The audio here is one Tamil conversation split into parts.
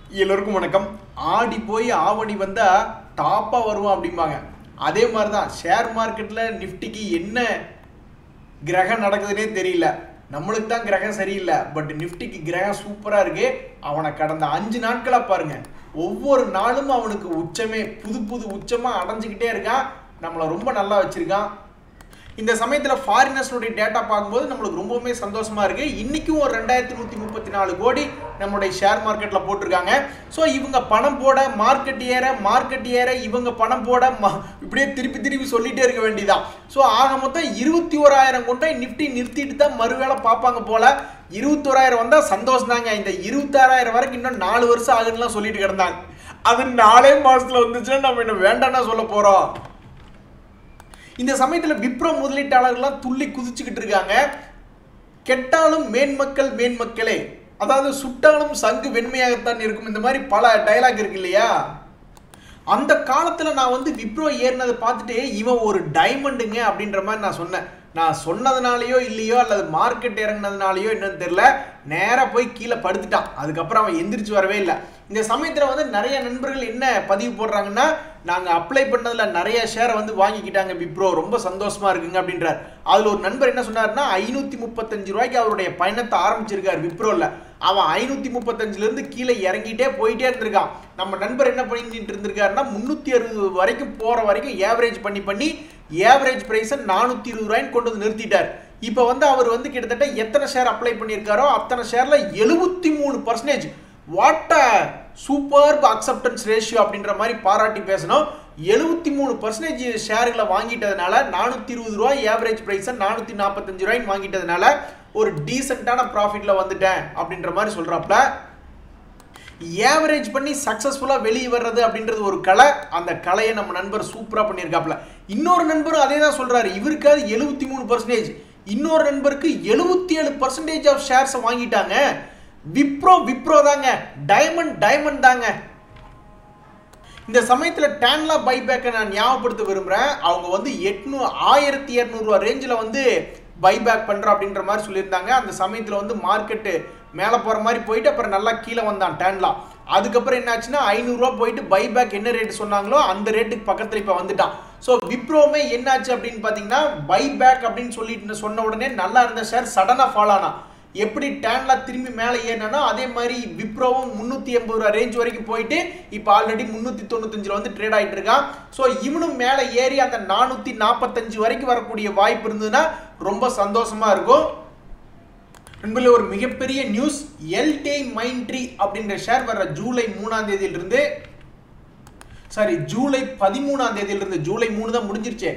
எல்லோருக்கும் வணக்கம் ஆடி போய் ஆவணி வந்தா டாப்பா வருவோம் அப்படிம்பாங்க அதே மாதிரி தான் ஷேர் மார்க்கெட்ல நிஃப்டிக்கு என்ன கிரகம் நடக்குதுன்னே தெரியல நம்மளுக்கு தான் கிரகம் சரியில்லை பட் நிஃப்டிக்கு கிரகம் சூப்பரா இருக்கு அவனை கடந்த அஞ்சு நாட்களா பாருங்க ஒவ்வொரு நாளும் அவனுக்கு உச்சமே புது புது உச்சமா அடைஞ்சுக்கிட்டே இருக்கான் நம்மளை ரொம்ப நல்லா வச்சிருக்கான் இந்த சமயத்தில் ஃபாரினர்ஸோடைய டேட்டா பார்க்கும்போது நம்மளுக்கு ரொம்பவுமே சந்தோஷமா இருக்கு இன்னைக்கும் ஒரு ரெண்டாயிரத்தி நூற்றி முப்பத்தி நாலு கோடி நம்மளுடைய ஷேர் மார்க்கெட்டில் போட்டிருக்காங்க ஸோ இவங்க பணம் போட மார்க்கெட் ஏற மார்க்கெட் ஏற இவங்க பணம் போட ம- இப்படியே திருப்பி திருப்பி சொல்லிட்டே இருக்க வேண்டியதான் ஸோ ஆக மொத்தம் இருபத்தி ஓராயிரம் கொண்டு நிஃப்டி நிறுத்திட்டு தான் மறுவேளை பார்ப்பாங்க போல இருபத்தோராயிரம் வந்தால் சந்தோஷம் தாங்க இந்த இருபத்தாறாயிரம் வரைக்கும் இன்னும் நாலு வருஷம் ஆகுன்னுலாம் சொல்லிட்டு கிடந்தாங்க அது நாலே மாசத்துல வந்துச்சுன்னா நம்ம என்ன வேண்டாம்னா சொல்ல போறோம் இந்த சமயத்துல விப்ரோ முதலீட்டாளர்கள்லாம் துள்ளி குதிச்சுக்கிட்டு இருக்காங்க கெட்டாலும் மேன்மக்கள் மேன்மக்களே அதாவது சுட்டாலும் சங்கு வெண்மையாகத்தான் இருக்கும் இந்த மாதிரி பல டயலாக் இருக்கு இல்லையா அந்த காலத்துல நான் வந்து விப்ரோ ஏறினதை பார்த்துட்டு இவன் ஒரு டைமண்டுங்க அப்படின்ற மாதிரி நான் சொன்னேன் நான் சொன்னதுனாலயோ இல்லையோ அல்லது மார்க்கெட் இறங்குனதுனாலயோ என்னன்னு தெரியல நேரா போய் கீழே படுத்துட்டான் அதுக்கப்புறம் அவன் எந்திரிச்சு வரவே இல்லை இந்த சமயத்துல வந்து நிறைய நண்பர்கள் என்ன பதிவு போடுறாங்கன்னா நாங்க அப்ளை பண்ணதுல நிறைய ஷேரை வந்து வாங்கிக்கிட்டாங்க விப்ரோ ரொம்ப சந்தோஷமா இருக்குங்க அப்படின்றார் அதுல ஒரு நண்பர் என்ன சொன்னாருன்னா ஐநூத்தி முப்பத்தஞ்சு ரூபாய்க்கு அவருடைய பயணத்தை ஆரம்பிச்சிருக்காரு விப்ரோல அவன் ஐநூத்தி முப்பத்தஞ்சுல இருந்து கீழே இறங்கிட்டே போயிட்டே இருந்திருக்கான் நம்ம நண்பர் என்ன பண்ணிட்டு இருந்திருக்காருன்னா முன்னூத்தி அறுபது வரைக்கும் போற வரைக்கும் ஏவரேஜ் பண்ணி பண்ணி ஏவரேஜ் பிரைஸை நானூத்தி இருபது ரூபாய்ன்னு கொண்டு வந்து நிறுத்திட்டார் இப்போ வந்து அவர் வந்து கிட்டத்தட்ட எத்தனை ஷேர் அப்ளை பண்ணியிருக்காரோ அத்தனை ஷேர்ல எழுபத்தி மூணு percentage what a super acceptance ratio அப்படின்ற மாதிரி பாராட்டி பேசணும் எழுபத்தி மூணு பர்சன்டேஜ் ஷேர்களை வாங்கிட்டதுனால நானூற்றி இருபது ரூபாய் ஏவரேஜ் ப்ரைஸை நானூற்றி நாற்பத்தஞ்சு ரூபாய்ன்னு வாங்கிட்டதுனால ஒரு டீசெண்டான ப்ராஃபிட்ல வந்துட்டேன் அப்படின்ற மாதிரி சொல்றாப்ல ஏவரேஜ் பண்ணி சக்ஸஸ்ஃபுல்லாக வெளியே வர்றது அப்படின்றது ஒரு கலை அந்த கலையை நம்ம நண்பர் சூப்பராக பண்ணியிருக்காப்ல இன்னொரு நண்பரும் அதே தான் சொல்கிறாரு இவருக்காவது எழுபத்தி மூணு பர்சன்டேஜ் இன்னொரு நண்பருக்கு எழுபத்தி ஏழு பர்சன்டேஜ் ஆஃப் ஷேர்ஸை வாங்கிட்டாங்க விப்ரோ விப்ரோ தாங்க டைமண்ட் டைமண்ட் தாங்க இந்த சமயத்தில் டேன்லா பைபேக்கை நான் ஞாபகப்படுத்த விரும்புகிறேன் அவங்க வந்து எட்நூ ஆயிரத்தி இரநூறுவா ரேஞ்சில் வந்து பைபேக் பண்ணுறோம் அப்படின்ற மாதிரி சொல்லியிருந்தாங்க அந்த சமயத்தில் வந்து மார்க்கெட்டு மேலே போகிற மாதிரி போயிட்டு அப்புறம் நல்லா கீழே வந்தான் டேன்லா அதுக்கப்புறம் என்னாச்சுன்னா ஐநூறுரூவா போயிட்டு பைபேக் என்ன ரேட் சொன்னாங்களோ அந்த ரேட்டுக்கு பக்கத்தில் இப்போ வந்துட்டான் ஸோ விப்ரோமே என்னாச்சு அப்படின்னு பார்த்தீங்கன்னா பைபேக் அப்படின்னு சொல்லிட்டு சொன்ன உடனே நல்லா இருந்த ஷேர் சடனாக ஃபால் ஆனா எப்படி டேன்ல திரும்பி மேலே ஏறினா அதே மாதிரி விப்ரோவும் முந்நூற்றி எண்பது ரூபா ரேஞ்ச் வரைக்கும் போயிட்டு இப்போ ஆல்ரெடி முந்நூற்றி தொண்ணூத்தஞ்சில் வந்து ட்ரேட் ஆகிட்டு இருக்கான் ஸோ இவனும் மேலே ஏறி அந்த நானூற்றி நாற்பத்தஞ்சு வரைக்கும் வரக்கூடிய வாய்ப்பு இருந்ததுன்னா ரொம்ப சந்தோஷமா இருக்கும் நண்பர்களே ஒரு மிகப்பெரிய நியூஸ் எல்டே மைண்ட்ரி அப்படின்ற ஷேர் வர ஜூலை மூணாம் தேதியிலிருந்து சாரி ஜூலை பதிமூணாம் தேதியிலிருந்து ஜூலை மூணு தான் முடிஞ்சிருச்சே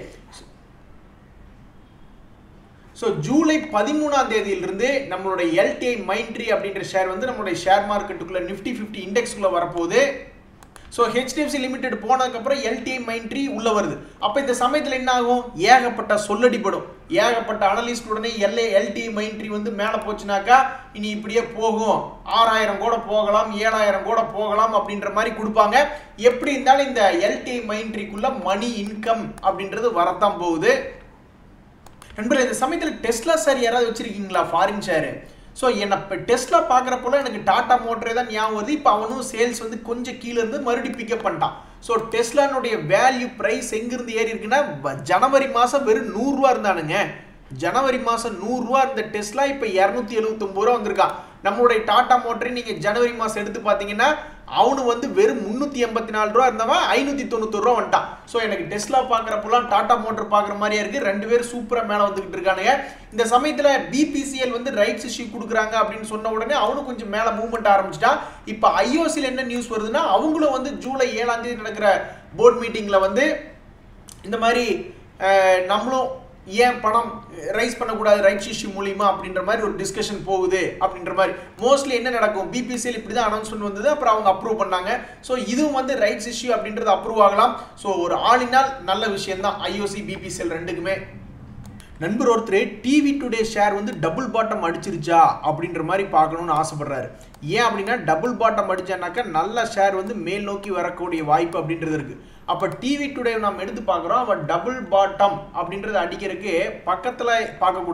ஸோ ஜூலை பதிமூணாம் தேதியிலிருந்து நம்மளுடைய எல்டிஐ மைண்ட்ரி அப்படின்ற ஷேர் வந்து நம்மளுடைய ஷேர் மார்க்கெட்டுக்குள்ள நிஃப்டி ஃபிஃப்டி இண்டெக்ஸ்க்குள்ள வரப்போகுது ஸோ ஹெச்டிஎஃப்சி லிமிடெட் போனதுக்கப்புறம் எல்டிஐ மைண்ட்ரி உள்ள வருது அப்போ இந்த சமயத்தில் என்ன ஆகும் ஏகப்பட்ட சொல்லடிப்படும் ஏகப்பட்ட அனலிஸ்ட் உடனே எல்ஏ எல்டிஐ மைண்ட்ரி வந்து மேலே போச்சுனாக்கா இனி இப்படியே போகும் ஆறாயிரம் கூட போகலாம் ஏழாயிரம் கூட போகலாம் அப்படின்ற மாதிரி கொடுப்பாங்க எப்படி இருந்தாலும் இந்த எல்டிஐ மைண்ட்ரிக்குள்ள மணி இன்கம் அப்படின்றது வரத்தான் போகுது நண்பர்களே இந்த சமயத்தில் டெஸ்லா சார் யாராவது வச்சிருக்கீங்களா ஃபாரின் ஷேரு ஸோ என்னை இப்போ டெஸ்லா பார்க்குறப்போல எனக்கு டாடா மோட்டரே தான் ஞாபகம் வருது இப்போ அவனும் சேல்ஸ் வந்து கொஞ்சம் கீழே இருந்து மறுபடியும் பிக்கப் பண்ணிட்டான் ஸோ டெஸ்லானுடைய வேல்யூ ப்ரைஸ் எங்கிருந்து ஏறி இருக்குன்னா வ- ஜனவரி மாதம் வெறும் நூறுரூவா இருந்தானுங்க ஜனவரி மாதம் நூறுரூவா இருந்த டெஸ்லா இப்போ இரநூத்தி எழுபத்தொம்பது ரூபா வந்திருக்கான் நம்மளுடைய டாடா மோட்டரை நீங்கள் ஜனவரி மாதம் எடுத்து பார்த்தீங்கன்னா அவனு வந்து வெறும் முந்நூற்றி எண்பத்தி நாலு ரூபா இருந்தவன் ஐநூற்றி தொண்ணூத்தொரு ரூபா வந்துட்டான் ஸோ எனக்கு டெஸ்லா பார்க்குறப்பெல்லாம் டாடா மோட்டர் பார்க்குற மாதிரியா இருக்குது ரெண்டு பேரும் சூப்பராக மேலே வந்துக்கிட்டு இருக்கானுங்க இந்த சமயத்தில் பிபிசிஎல் வந்து ரைட்ஸ் இஷ்யூ கொடுக்குறாங்க அப்படின்னு சொன்ன உடனே அவனும் கொஞ்சம் மேலே மூவ்மெண்ட் ஆரம்பிச்சிட்டான் இப்போ ஐஓசியில் என்ன நியூஸ் வருதுன்னா அவங்களும் வந்து ஜூலை ஏழாம் தேதி நடக்கிற போர்ட் மீட்டிங்கில் வந்து இந்த மாதிரி அஹ், நம்மளும் ஏன் பணம் ரைஸ் பண்ணக்கூடாது ரைட்ஸ் இஷ்யூ மூலியமா அப்படின்ற மாதிரி ஒரு டிஸ்கஷன் போகுது அப்படின்ற மாதிரி மோஸ்ட்லி என்ன நடக்கும் பிபிசிஎல் இப்படி தான் அனௌன்ஸ்மெண்ட் வந்தது அப்புறம் அவங்க அப்ரூவ் பண்ணாங்க ஸோ இதுவும் வந்து ரைட்ஸ் இஷ்யூ அப்படின்றது அப்ரூவ் ஆகலாம் ஸோ ஒரு ஆளினால் நல்ல விஷயம் தான் ஐஓசி பிபிசிஎல் ரெண்டுக்குமே நண்பர் ஒருத்தர் டிவி டுடே ஷேர் வந்து டபுள் பாட்டம் அடிச்சிருச்சா அப்படின்ற மாதிரி பார்க்கணும்னு ஆசைப்படுறாரு ஏன் அப்படின்னா டபுள் பாட்டம் அடிச்சானாக்கா நல்ல ஷேர் வந்து மேல் நோக்கி வரக்கூடிய வாய்ப்பு அப்படின்றது இருக்கு அப்போ டிவி டுடே நம்ம எடுத்து பார்க்குறோம் அவன் டபுள் பாட்டம் அப்படின்றத அடிக்கிறதுக்கு பக்கத்தில் பார்க்கக்கூடாது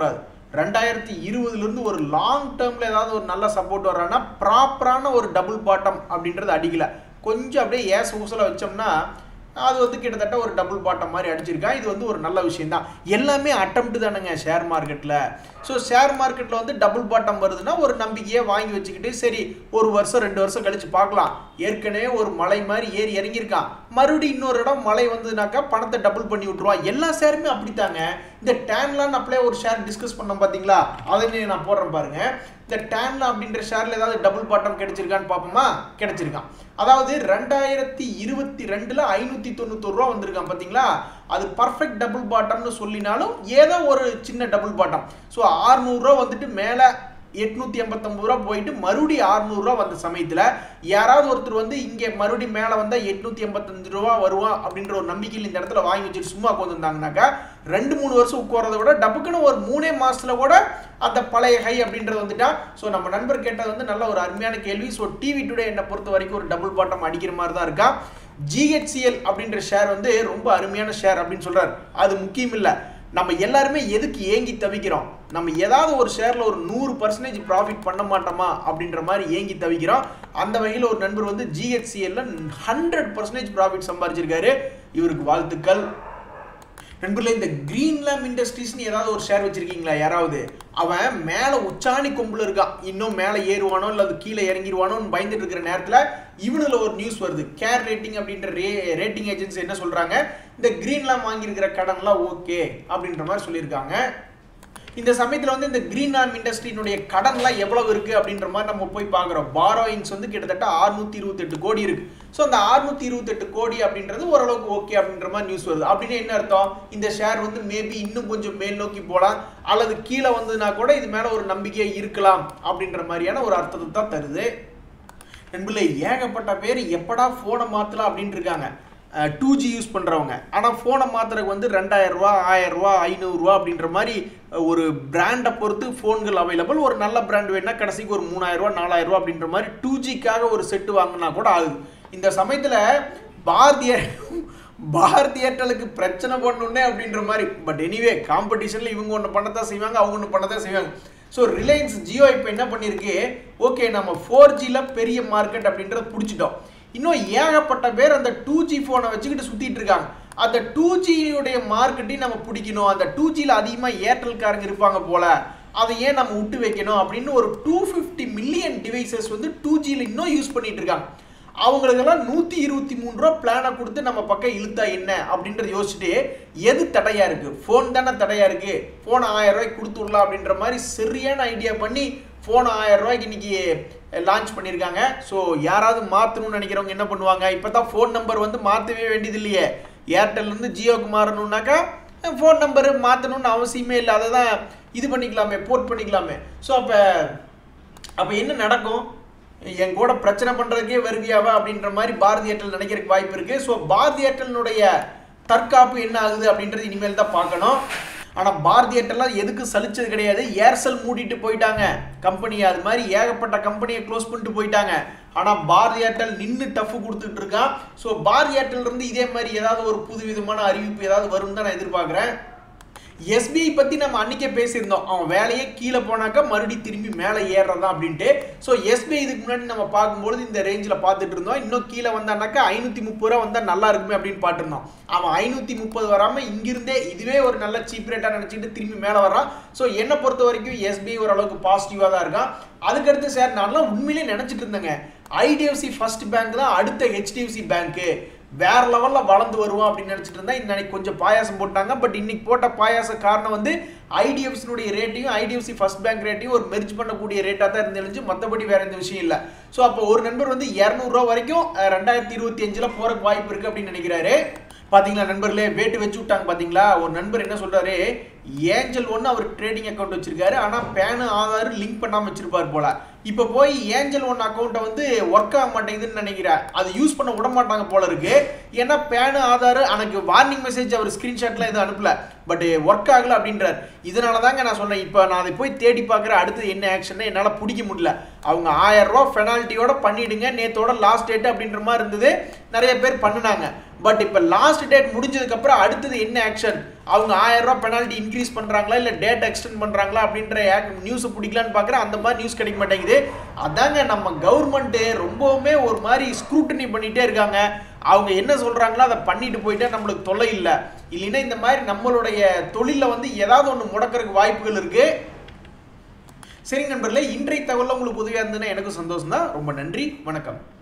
ரெண்டாயிரத்தி இருபதுலேருந்து ஒரு லாங் டேர்மில் ஏதாவது ஒரு நல்ல சப்போர்ட் வர்றான்னா ப்ராப்பரான ஒரு டபுள் பாட்டம் அப்படின்றது அடிக்கல கொஞ்சம் அப்படியே ஏச ஊசல வச்சோம்னா அது வந்து கிட்டத்தட்ட ஒரு டபுள் பாட்டம் மாதிரி அடிச்சிருக்கான் இது வந்து ஒரு நல்ல விஷயம் தான் எல்லாமே அட்டம்ப்ட் தானுங்க ஷேர் மார்க்கெட்டில் ஸோ ஷேர் மார்க்கெட்டில் வந்து டபுள் பாட்டம் வருதுன்னா ஒரு நம்பிக்கையை வாங்கி வச்சுக்கிட்டு சரி ஒரு வருஷம் ரெண்டு வருஷம் கழிச்சு பார்க்கலாம் ஏற்கனவே ஒரு மலை மாதிரி ஏறி இறங்கியிருக்கான் மறுபடியும் இன்னொரு இடம் மழை வந்ததுனாக்கா பணத்தை டபுள் பண்ணி விட்டுருவான் எல்லா ஷேருமே அப்படித்தாங்க இந்த டேன்லான் அப்படியே ஒரு ஷேர் டிஸ்கஸ் பண்ணோம் பார்த்தீங்களா அதை நான் போடுறேன் பாருங்க இந்த டேன்லா அப்படின்ற ஷேர்ல ஏதாவது டபுள் பாட்டம் கிடைச்சிருக்கான்னு பார்ப்போமா கிடைச்சிருக்கான் அதாவது ரெண்டாயிரத்தி இருபத்தி ரெண்டுல ஐநூத்தி தொண்ணூத்தொரு ரூபா வந்திருக்கான் பாத்தீங்களா அது பர்ஃபெக்ட் டபுள் பாட்டம்னு சொல்லினாலும் ஏதோ ஒரு சின்ன டபுள் பாட்டம் ஸோ ஆறுநூறுரூவா வந்துட்டு மேலே எட்நூத்தி எண்பத்தொம்பது ரூபா போயிட்டு மறுபடியும் அறுநூறுவா வந்த சமயத்தில் யாராவது ஒருத்தர் வந்து இங்கே மறுபடியும் மேலே வந்தால் எட்நூத்தி எண்பத்தஞ்சு ரூபா வருவான் அப்படின்ற ஒரு நம்பிக்கையில் இந்த இடத்துல வாங்கி வச்சுட்டு சும்மா உட்காந்துருந்தாங்கனாக்கா ரெண்டு மூணு வருஷம் உட்காரதை விட டப்புக்குன்னு ஒரு மூணே மாசத்துல கூட அந்த பழைய ஹை அப்படின்றது வந்துட்டா ஸோ நம்ம நண்பர் கேட்டது வந்து நல்ல ஒரு அருமையான கேள்வி ஸோ டிவி டுடே என்னை பொறுத்த வரைக்கும் ஒரு டபுள் பாட்டம் அடிக்கிற மாதிரி தான் இருக்கா ஜிஹெச்சிஎல் அப்படின்ற ஷேர் வந்து ரொம்ப அருமையான ஷேர் அப்படின்னு சொல்றாரு அது முக்கியம் இல்லை நம்ம எல்லாருமே எதுக்கு ஏங்கி தவிக்கிறோம் நம்ம ஏதாவது ஒரு ஷேர்ல ஒரு நூறு பர்சன்டேஜ் ப்ராஃபிட் பண்ண மாட்டோமா அப்படின்ற மாதிரி ஏங்கி தவிக்கிறோம் அந்த வகையில் ஒரு நண்பர் வந்து ஜிஹெச்சிஎல்ல ஹண்ட்ரட் பர்சன்டேஜ் ப்ராஃபிட் சம்பாதிச்சிருக்காரு இவருக்கு வாழ்த்துக்கள் நண்பர்களே இந்த கிரீன்லாம் இண்டஸ்ட்ரீஸ்னு ஏதாவது ஒரு ஷேர் வச்சிருக்கீங்களா யாராவது அவன் மேலே உச்சாணி கொம்புல இருக்கான் இன்னும் மேலே ஏறுவானோ இல்லை அது கீழே இறங்கிடுவானோன்னு பயந்துட்டு இருக்கிற நேரத்தில் இவனுல ஒரு நியூஸ் வருது கேர் ரேட்டிங் அப்படின்ற ரே ரேட்டிங் ஏஜென்சி என்ன சொல்றாங்க இந்த கிரீன்லாம் வாங்கியிருக்கிற கடன்லாம் ஓகே அப்படின்ற மாதிரி சொல்லியிருக்காங்க இந்த சமயத்தில் வந்து இந்த கிரீன் ஆர்ம் இண்டஸ்ட்ரியினுடைய கடன்லாம் எவ்வளவு இருக்கு அப்படின்ற மாதிரி நம்ம போய் பார்க்குறோம் பாரோயிங்ஸ் வந்து கிட்டத்தட்ட அறுநூத்தி இருபத்தெட்டு கோடி இருக்கு ஸோ அந்த அறுநூத்தி இருபத்தெட்டு கோடி அப்படின்றது ஓரளவுக்கு ஓகே அப்படின்ற மாதிரி நியூஸ் வருது அப்படின்னு என்ன அர்த்தம் இந்த ஷேர் வந்து மேபி இன்னும் கொஞ்சம் மேல் நோக்கி போகலாம் அல்லது கீழே வந்ததுன்னா கூட இது மேலே ஒரு நம்பிக்கை இருக்கலாம் அப்படின்ற மாதிரியான ஒரு அர்த்தத்தை தான் தருது நண்பர்களே ஏகப்பட்ட பேர் எப்படா ஃபோனை மாற்றலாம் அப்படின்ட்டு இருக்காங்க டூ ஜி யூஸ் பண்ணுறவங்க ஆனால் ஃபோனை மாற்றுறதுக்கு வந்து ரெண்டாயிரம் ரூபா ஆயிரம் ரூபா ஐநூறுரூவா அப்படின்ற மாதிரி ஒரு பிராண்டை பொறுத்து ஃபோன்கள் அவைலபிள் ஒரு நல்ல பிராண்ட் வேணா கடைசிக்கு ஒரு மூணாயிரம் ரூபா நாலாயிரம் ரூபா அப்படின்ற மாதிரி டூ ஜிக்காக ஒரு செட்டு வாங்கினா கூட ஆகுது இந்த சமயத்தில் பாரதிய பாரதி ஏர்டெலுக்கு பிரச்சனை பண்ணணுன்னே அப்படின்ற மாதிரி பட் எனிவே காம்படிஷனில் இவங்க ஒன்று பண்ணத்தான் செய்வாங்க அவங்க ஒன்று பண்ணத்தான் செய்வாங்க ஸோ ரிலையன்ஸ் ஜியோ இப்போ என்ன பண்ணியிருக்கு ஓகே நம்ம ஃபோர் ஜியில் பெரிய மார்க்கெட் அப்படின்றத பிடிச்சிட்டோம் இன்னும் ஏகப்பட்ட பேர் அந்த டூ ஜி ஃபோனை வச்சுக்கிட்டு சுற்றிட்டு இருக்காங்க அந்த டூ ஜியுடைய மார்க்கெட்டையும் நம்ம பிடிக்கணும் அந்த டூ ஜியில் அதிகமாக ஏர்டெல்காரங்க இருப்பாங்க போல அதை ஏன் நம்ம விட்டு வைக்கணும் அப்படின்னு ஒரு டூ ஃபிஃப்டி மில்லியன் டிவைசஸ் வந்து டூ ஜியில் இன்னும் யூஸ் பண்ணிட்டு இருக்காங்க அவங்களுக்கெல்லாம் நூற்றி இருபத்தி மூணு ரூபா பிளானை கொடுத்து நம்ம பக்கம் இழுத்தா என்ன அப்படின்றத யோசிச்சுட்டு எது தடையா இருக்கு ஃபோன் தானே தடையா இருக்கு ஃபோன் ஆயிரம் ரூபாய்க்கு கொடுத்து விடலாம் அப்படின்ற மாதிரி சரியான ஐடியா பண்ணி ஃபோன் ஆயிரம் ரூபாய்க்கு இன்னைக்கு லான்ச் பண்ணியிருக்காங்க ஸோ யாராவது மாற்றணும்னு நினைக்கிறவங்க என்ன பண்ணுவாங்க இப்போ தான் ஃபோன் நம்பர் வந்து மாற்றவே வேண்டியது இல்லையே ஏர்டெல்லேருந்து ஜியோக்கு மாறணும்னாக்கா ஃபோன் நம்பரு மாற்றணும்னு அவசியமே இல்லை அதை தான் இது பண்ணிக்கலாமே போர்ட் பண்ணிக்கலாமே ஸோ அப்போ அப்போ என்ன நடக்கும் என் கூட பிரச்சனை பண்ணுறதுக்கே வருவியாவா அப்படின்ற மாதிரி பாரதி ஏர்டெல் நினைக்கிறதுக்கு வாய்ப்பு இருக்குது ஸோ பாரதி ஏர்டெல்னுடைய தற்காப்பு என்ன ஆகுது அப்படின்றது இனிமேல் தான் பார்க்கணும் ஆனால் பாரதி ஏர்டெல்லாம் எதுக்கு சலிச்சது கிடையாது ஏர்செல் மூடிட்டு போயிட்டாங்க கம்பெனி அது மாதிரி ஏகப்பட்ட கம்பெனியை க்ளோஸ் பண்ணிட்டு போயிட்டாங்க ஆனால் பாரதி ஏர்டெல் நின்று டஃப் கொடுத்துட்டு இருக்கான் ஸோ பாரதி ஏர்டெல் இருந்து இதே மாதிரி ஏதாவது ஒரு புது விதமான அறிவிப்பு ஏதாவது வரும் தான் நான் எதிர்பார்க்குறேன் எஸ்பிஐ பற்றி நம்ம அன்னைக்கே பேசியிருந்தோம் அவன் வேலையே கீழே போனாக்கா மறுபடியும் திரும்பி மேலே ஏறுறதான் அப்படின்ட்டு ஸோ எஸ்பிஐ இதுக்கு முன்னாடி நம்ம பார்க்கும்பொழுது இந்த ரேஞ்சில் பார்த்துட்டு இருந்தோம் இன்னும் கீழே வந்தானாக்கா ஐநூற்றி முப்பது ரூபா வந்தால் நல்லா இருக்குமே அப்படின்னு பார்த்துருந்தோம் அவன் ஐநூற்றி முப்பது வராமல் இங்கிருந்தே இதுவே ஒரு நல்ல சீப் ரேட்டாக நினச்சிட்டு திரும்பி மேலே வரான் ஸோ என்னை பொறுத்த வரைக்கும் எஸ்பிஐ ஓரளவுக்கு பாசிட்டிவாக தான் இருக்கான் அதுக்கடுத்து சார் நான்லாம் உண்மையிலே நினச்சிட்டு இருந்தேங்க ஐடிஎஃப்சி ஃபர்ஸ்ட் பேங்க் தான் அடுத்த ஹெச்டிஎஃப்சி பேங்க்கு வேற லெவல்ல வளர்ந்து வருவோம் அப்படின்னு நினைச்சிட்டு இருந்தா இன்னைக்கு கொஞ்சம் பாயாசம் போட்டாங்க பட் இன்னைக்கு போட்ட பாயாச காரணம் வந்து ஐடிஎஃப்சினுடைய ரேட்டையும் ஐடிஎஃப்சி ஃபர்ஸ்ட் பேங்க் ரேட்டையும் ஒரு மெர்ஜ் பண்ணக்கூடிய ரேட்டாக தான் இருந்துச்சு மற்றபடி வேற எந்த விஷயம் இல்லை ஸோ அப்போ ஒரு நண்பர் வந்து இரநூறுவா வரைக்கும் ரெண்டாயிரத்தி இருபத்தி அஞ்சில் போறதுக்கு வாய்ப்பு இருக்கு அப்படின்னு நினைக்கிறாரு பாத்தீங்களா நண்பர்களே வேட்டு வச்சு விட்டாங்க பாத்தீங்களா ஒரு நண்பர் என்ன சொல்றாரு ஏஞ்சல் ஒன்று அவர் ட்ரேடிங் அக்கௌண்ட் வச்சிருக்காரு ஆனால் பேனு ஆதார் லிங்க் பண்ணாமல் வச்சிருப்பார் போல இப்போ போய் ஏஞ்சல் ஒன் அக்கௌண்ட்டை வந்து ஒர்க் ஆக மாட்டேங்குதுன்னு நினைக்கிறேன் அது யூஸ் பண்ண விட மாட்டாங்க போல இருக்கு ஏன்னா பேனு ஆதார் எனக்கு வார்னிங் மெசேஜ் அவர் ஸ்க்ரீன்ஷாட்லாம் எதுவும் அனுப்பல பட் ஒர்க் ஆகல அப்படின்றார் இதனால தாங்க நான் சொன்னேன் இப்போ நான் அதை போய் தேடி பார்க்குற அடுத்து என்ன ஆக்ஷன் என்னால் பிடிக்க முடியல அவங்க ஆயிரம் ரூபா பெனால்ட்டியோட பண்ணிடுங்க நேத்தோட லாஸ்ட் டேட் அப்படின்ற மாதிரி இருந்தது நிறைய பேர் பண்ணினாங்க பட் இப்போ லாஸ்ட் டேட் முடிஞ்சதுக்கப்புறம் அடுத்தது என்ன ஆக்ஷன் அவங்க ஆயிரம் ரூபாய் பெனால்ட்டி இன்க்ரீஸ் பண்ணுறாங்களா இல்லை டேட் எக்ஸ்டெண்ட் பண்ணுறாங்களா அப்படின்ற நியூஸை பிடிக்கலான்னு பார்க்குறேன் அந்த மாதிரி நியூஸ் கிடைக்க மாட்டேங்குது அதாங்க நம்ம கவர்மெண்ட்டு ரொம்பவுமே ஒரு மாதிரி ஸ்க்ரூட்டனி பண்ணிகிட்டே இருக்காங்க அவங்க என்ன சொல்கிறாங்களோ அதை பண்ணிட்டு போயிட்டா நம்மளுக்கு தொல்லை இல்லை இல்லைன்னா இந்த மாதிரி நம்மளுடைய தொழிலில் வந்து ஏதாவது ஒன்று முடக்கிறதுக்கு வாய்ப்புகள் இருக்குது சரிங்க நண்பர்களே இன்றைய தகவலில் உங்களுக்கு உதவியாக இருந்ததுன்னா எனக்கும் சந்தோஷம் தான் ரொம்ப நன்றி வணக்கம்